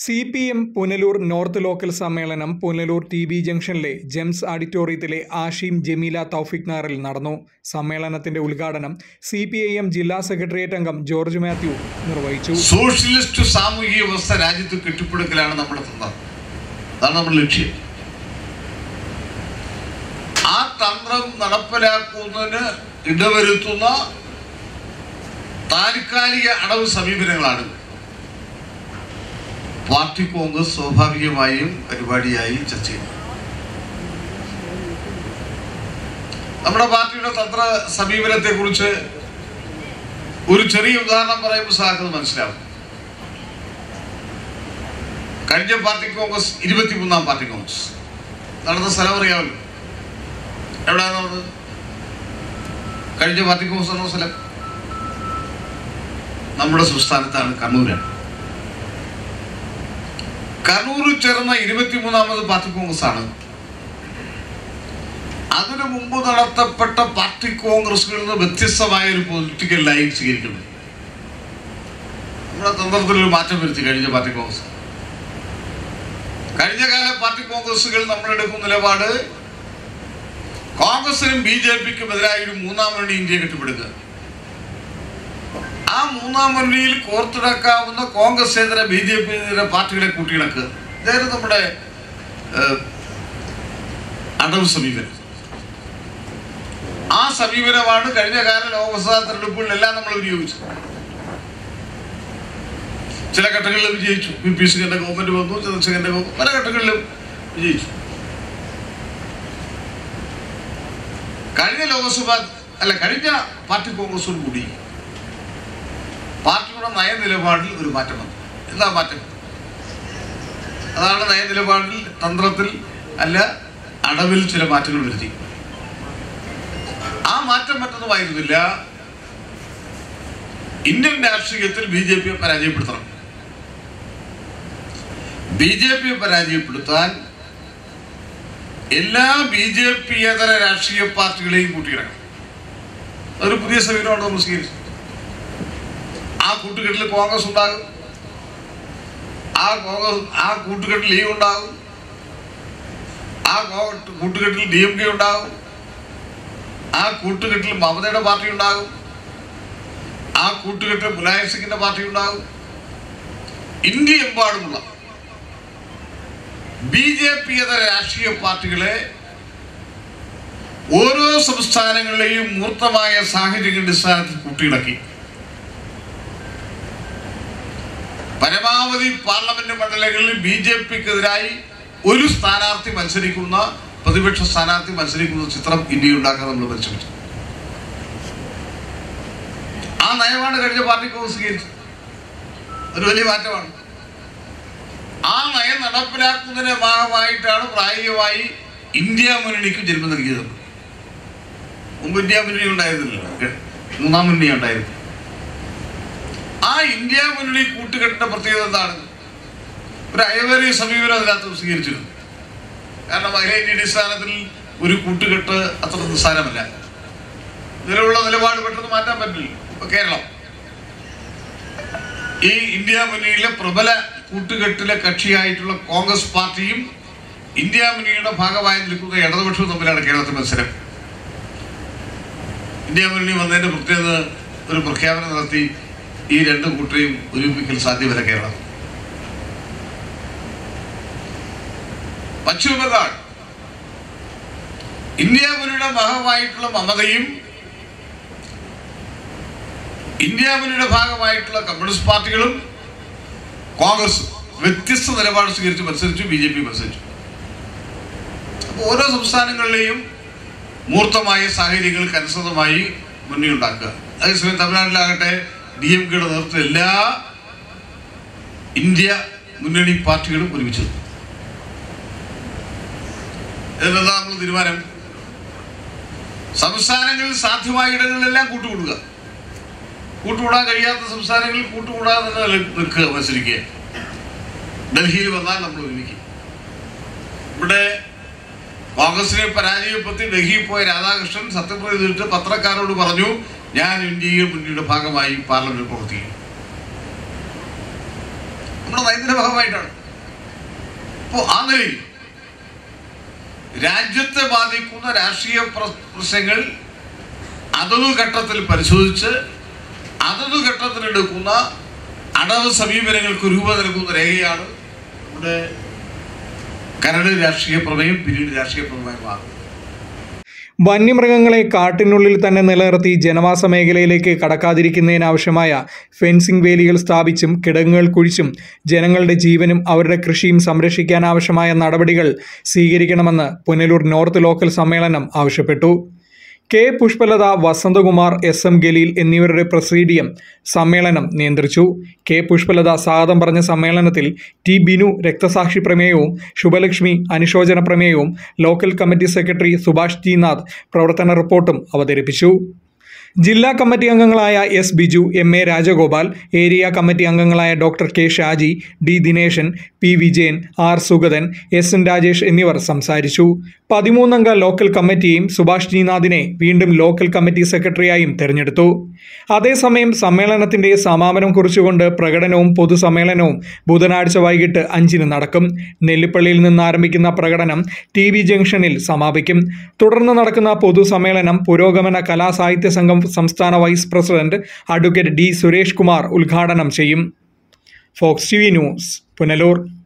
C P M Punalur north local സമ്മേളനം Punalur T B ജംഗ്ഷനിലെ Gems ഓഡിറ്റോറിയത്തിലെ ആഷിം ജമീല തൗഫിക് നാറിൽ നടന്നു സമ്മേളനത്തിന്റെ ഉദ്ഘാടനം സി പി ഐ എം ജില്ലാ സെക്രട്ടേറിയറ്റ് അംഗം ജോർജ് മാത്യു നിർവഹിച്ചു സോഷ്യലിസ്റ്റ് സാമൂഹിക വ്യവസ്ഥ രാജ്യത്ത് കെട്ടിപ്പടുക്കലാണ് നമ്മുടെ തന്ത്രം അതാണ് നമ്മുടെ ലക്ഷ്യം ആ തന്ത്രം നടപ്പിലാക്കുന്നതിന് ഇടവരുത്തുന്ന താൽക്കാലിക അടവ് സമീപനങ്ങളാണ് പാർട്ടി കോൺഗ്രസ് സ്വാഭാവികമായും പരിപാടിയായി ചർച്ച ചെയ്യും നമ്മുടെ പാർട്ടിയുടെ തന്ത്ര സമീപനത്തെ കുറിച്ച് ഒരു ചെറിയ ഉദാഹരണം പറയുമ്പോൾ സാർക്ക് മനസ്സിലാവും കഴിഞ്ഞ പാർട്ടി കോൺഗ്രസ് ഇരുപത്തിമൂന്നാം പാർട്ടി കോൺഗ്രസ് നടന്ന സ്ഥലം അറിയാമല്ലോ എവിടെയാണ് നടന്നത് കഴിഞ്ഞ പാർട്ടി കോൺഗ്രസ് നടന്ന സ്ഥലം നമ്മുടെ സംസ്ഥാനത്താണ് കണ്ണൂരാണ് കണ്ണൂരിൽ ചേർന്ന ഇരുപത്തിമൂന്നാമത് പാർട്ടി കോൺഗ്രസ് ആണ് അതിനു മുമ്പ് നടത്തപ്പെട്ട പാർട്ടി കോൺഗ്രസുകളിൽ നിന്ന് വ്യത്യസ്തമായ ഒരു പൊളിറ്റിക്കൽ ലൈൻ സ്വീകരിക്കുന്നത് നമ്മുടെ തന്ത്രത്തിൽ ഒരു മാറ്റം വരുത്തി കഴിഞ്ഞ പാർട്ടി കോൺഗ്രസ് കഴിഞ്ഞ കാല പാർട്ടി കോൺഗ്രസുകൾ നമ്മളെടുക്കുന്ന നിലപാട് കോൺഗ്രസിനും ബി ജെ പിക്കും എതിരായ ഒരു മൂന്നാം മുന്നണി ഇന്ത്യയെ കെട്ടിപ്പടുക്കുക ആ മൂന്നാം മുന്നണിയിൽ കോർത്തിണക്കാവുന്ന കോൺഗ്രസേതര ബി ജെ പി പാർട്ടികളെ കൂട്ടിയിണക്കുക ഇതായിരുന്നു നമ്മുടെ ഏഹ്, അടവ് സമീപനം ആ സമീപനമാണ് കഴിഞ്ഞ കാല ലോക്സഭാ തെരഞ്ഞെടുപ്പുകളിലെല്ലാം നമ്മൾ ഉപയോഗിച്ചത് ചില ഘട്ടങ്ങളിൽ വിജയിച്ചു പി പി സിംഗിന്റെ ഗവൺമെന്റ് വന്നു ചന്ദ്രശേഖരന്റെ ഗവൺമെന്റ് പല ഘട്ടങ്ങളിലും വിജയിച്ചു കഴിഞ്ഞ ലോക്സഭ അല്ല കഴിഞ്ഞ പാർട്ടി കോൺഗ്രസോട് കൂടി പാർട്ടിയുടെ നയനിലപാടിൽ ഒരു മാറ്റം വന്നു എന്താ മാറ്റം അതാണ് നയനിലപാടിൽ തന്ത്രത്തിൽ അല്ല അടവിൽ ചില മാറ്റങ്ങൾ വരുത്തി ആ മാറ്റം മറ്റൊന്നുമായിരുന്നില്ല ഇന്ത്യൻ രാഷ്ട്രീയത്തിൽ ബി ജെ പിയെ പരാജയപ്പെടുത്തണം ബി ജെ പിയെ പരാജയപ്പെടുത്താൻ എല്ലാ ബി ജെ പി ഏതര രാഷ്ട്രീയ പാർട്ടികളെയും കൂട്ടിയിടക്കണം അതൊരു പുതിയ സമീപനമാണ് നമ്മൾ സ്വീകരിച്ചത് ആ കൂട്ടുകെട്ടിൽ കോൺഗ്രസ് ഉണ്ടാകും ആ കോൺഗ്രസ് ആ കൂട്ടുകെട്ടിൽ ലീഗ് ഉണ്ടാകും ആ കോ- കൂട്ടുകെട്ടിൽ ഡി എം കെ ഉണ്ടാകും ആ കൂട്ടുകെട്ടിൽ മമതയുടെ പാർട്ടി ഉണ്ടാകും ആ കൂട്ടുകെട്ടിൽ മുലായം സിംഗിന്റെ പാർട്ടി ഉണ്ടാകും ഇന്ത്യ എമ്പാടുമുള്ള ബി ജെ പി എന്ന രാഷ്ട്രീയ പാർട്ടികളെ ഓരോ സംസ്ഥാനങ്ങളിലെയും മൂർത്തമായ സാഹചര്യങ്ങളുടെ അടിസ്ഥാനത്തിൽ കൂട്ടിയിണക്കി പരമാവധി പാർലമെന്റ് മണ്ഡലങ്ങളിൽ ബി ജെ പിക്കെതിരായി ഒരു സ്ഥാനാർത്ഥി മത്സരിക്കുന്ന പ്രതിപക്ഷ സ്ഥാനാർത്ഥി മത്സരിക്കുന്ന ചിത്രം ഇന്ത്യ ഉണ്ടാക്കാൻ നമ്മൾ പരിശ്രമിച്ചു ആ നയമാണ് കഴിഞ്ഞ പാർട്ടി കോൺഗ്രസ് സ്വീകരിച്ചത് ഒരു വലിയ മാറ്റമാണ് ആ നയം നടപ്പിലാക്കുന്നതിന്റെ ഭാഗമായിട്ടാണ് പ്രായോഗികമായി ഇന്ത്യ മുന്നണിക്ക് ജന്മം നൽകിയത് മുമ്പ് ഇന്ത്യ മുന്നണി ഉണ്ടായിരുന്നില്ല മൂന്നാം മുന്നണി ഉണ്ടായിരുന്നു ആ ഇന്ത്യ മുന്നണി കൂട്ടുകെട്ടിന്റെ പ്രത്യേകത എന്താണ് ഒരു അയവേറിയ സമീപനം അതിനകത്ത് സ്വീകരിച്ചിരുന്നു കാരണം അഖിലേന്ത്യ അടിസ്ഥാനത്തിൽ ഒരു കൂട്ടുകെട്ട് അത്ര നിസ്സാരമല്ല നിലവിലുള്ള നിലപാട് പെട്ടെന്ന് മാറ്റാൻ പറ്റില്ല ഇപ്പൊ കേരളം ഈ ഇന്ത്യ മുന്നണിയിലെ പ്രബല കൂട്ടുകെട്ടിലെ കക്ഷിയായിട്ടുള്ള കോൺഗ്രസ് പാർട്ടിയും ഇന്ത്യ മുന്നണിയുടെ ഭാഗമായി നിൽക്കുന്ന ഇടതുപക്ഷവും തമ്മിലാണ് കേരളത്തിൽ മത്സരം ഇന്ത്യ മുന്നണി വന്നതിന്റെ പ്രത്യേകത ഒരു പ്രഖ്യാപനം നടത്തി ഈ രണ്ട് കൂട്ടരെയും ഒരുമിപ്പിക്കൽ സാധ്യമല്ല കേരളം പശ്ചിമ ബംഗാൾ ഇന്ത്യ മുന്നണിയുടെ ഭാഗമായിട്ടുള്ള മമതയും ഇന്ത്യ മുന്നണിയുടെ ഭാഗമായിട്ടുള്ള കമ്മ്യൂണിസ്റ്റ് പാർട്ടികളും കോൺഗ്രസ് വ്യത്യസ്ത നിലപാട് സ്വീകരിച്ച് മത്സരിച്ചു ബി ജെ പി മത്സരിച്ചു അപ്പോൾ ഓരോ സംസ്ഥാനങ്ങളിലെയും മൂർത്തമായ സാഹചര്യങ്ങൾക്ക് അനുസൃതമായി മുന്നണി ഉണ്ടാക്കുക അതേസമയം തമിഴ്നാട്ടിലാകട്ടെ ഡി എം കെയുടെ നേതൃത്വത്തിൽ എല്ലാ ഇന്ത്യ മുന്നണി പാർട്ടികളും ഒരുമിച്ചു ഇതിലെന്താ നമ്മൾ തീരുമാനം സംസ്ഥാനങ്ങളിൽ സാധ്യമായ ഇടങ്ങളിലെല്ലാം കൂട്ടുകൂടുക കൂട്ടുകൂടാൻ കഴിയാത്ത സംസ്ഥാനങ്ങളിൽ കൂട്ടുകൂടാതെ തന്നെ നില- നിൽക്കുക മത്സരിക്കുക ഡൽഹിയിൽ വന്നാൽ നമ്മൾ ഒരുമിക്കും ഇവിടെ കോൺഗ്രസിനെ പരാജയപ്പെടുത്തി ഡൽഹിയിൽ പോയ രാധാകൃഷ്ണൻ സത്യപ്രതിജ്ഞ ചെയ്തിട്ട് പത്രക്കാരോട് പറഞ്ഞു ഞാൻ ഇന്ത്യ മുന്നണിയുടെ ഭാഗമായി പാർലമെന്റിൽ പ്രവർത്തിക്കും നമ്മുടെ നയത്തിന്റെ ഭാഗമായിട്ടാണ് അപ്പോൾ ആ നിലയിൽ രാജ്യത്തെ ബാധിക്കുന്ന രാഷ്ട്രീയ പ്ര- പ്രശ്നങ്ങൾ അതത് ഘട്ടത്തിൽ പരിശോധിച്ച് അതത് ഘട്ടത്തിൽ എടുക്കുന്ന അടവ് സമീപനങ്ങൾക്ക് രൂപം നൽകുന്ന രേഖയാണ് നമ്മുടെ കരട് രാഷ്ട്രീയ പ്രമേയം പിന്നീട് രാഷ്ട്രീയ പ്രമേയം മാറുന്നത് വന്യമൃഗങ്ങളെ കാട്ടിനുള്ളിൽ തന്നെ നിലനിർത്തി ജനവാസ മേഖലയിലേക്ക് കടക്കാതിരിക്കുന്നതിനാവശ്യമായ ഫെൻസിംഗ് വേലികൾ സ്ഥാപിച്ചും കിടങ്ങുകൾ കുഴിച്ചും ജനങ്ങളുടെ ജീവനും അവരുടെ കൃഷിയും സംരക്ഷിക്കാനാവശ്യമായ നടപടികൾ സ്വീകരിക്കണമെന്ന് പുനലൂർ നോർത്ത് ലോക്കൽ സമ്മേളനം ആവശ്യപ്പെട്ടു K Pushpalatha Vasanthakumar S M Galeel എന്നിവരുടെ പ്രസീഡിയം സമ്മേളനം നിയന്ത്രിച്ചു കെ പുഷ്പലത സ്വാഗതം പറഞ്ഞ സമ്മേളനത്തിൽ ടി ബിനു രക്തസാക്ഷി പ്രമേയവും ശുഭലക്ഷ്മി അനുശോചന പ്രമേയവും local committee secretary Subhash T Nath പ്രവർത്തന റിപ്പോർട്ടും അവതരിപ്പിച്ചു ജില്ലാ കമ്മിറ്റി അംഗങ്ങളായ S Biju M A Rajagopal area committee അംഗങ്ങളായ doctor K Shaji D Dineshan P Vijayan R Sugathan S N Rajesh എന്നിവർ സംസാരിച്ചു പതിമൂന്നംഗ ലോക്കൽ കമ്മിറ്റിയെയും സുഭാഷ് ജിനാഥിനെ വീണ്ടും ലോക്കൽ കമ്മിറ്റി സെക്രട്ടറിയായും തെരഞ്ഞെടുത്തു അതേസമയം സമ്മേളനത്തിന്റെ സമാപനം കുറിച്ചുകൊണ്ട് പ്രകടനവും പൊതുസമ്മേളനവും ബുധനാഴ്ച വൈകിട്ട് അഞ്ചിന് നടക്കും നെല്ലിപ്പള്ളിയിൽ നിന്ന് ആരംഭിക്കുന്ന പ്രകടനം ടി വി ജംഗ്ഷനിൽ സമാപിക്കും തുടർന്ന് നടക്കുന്ന പൊതുസമ്മേളനം പുരോഗമന കലാസാഹിത്യ സംഘം സംസ്ഥാന vice president advocate D Suresh Kumar ഉദ്ഘാടനം ചെയ്യും Fox T V news Punalur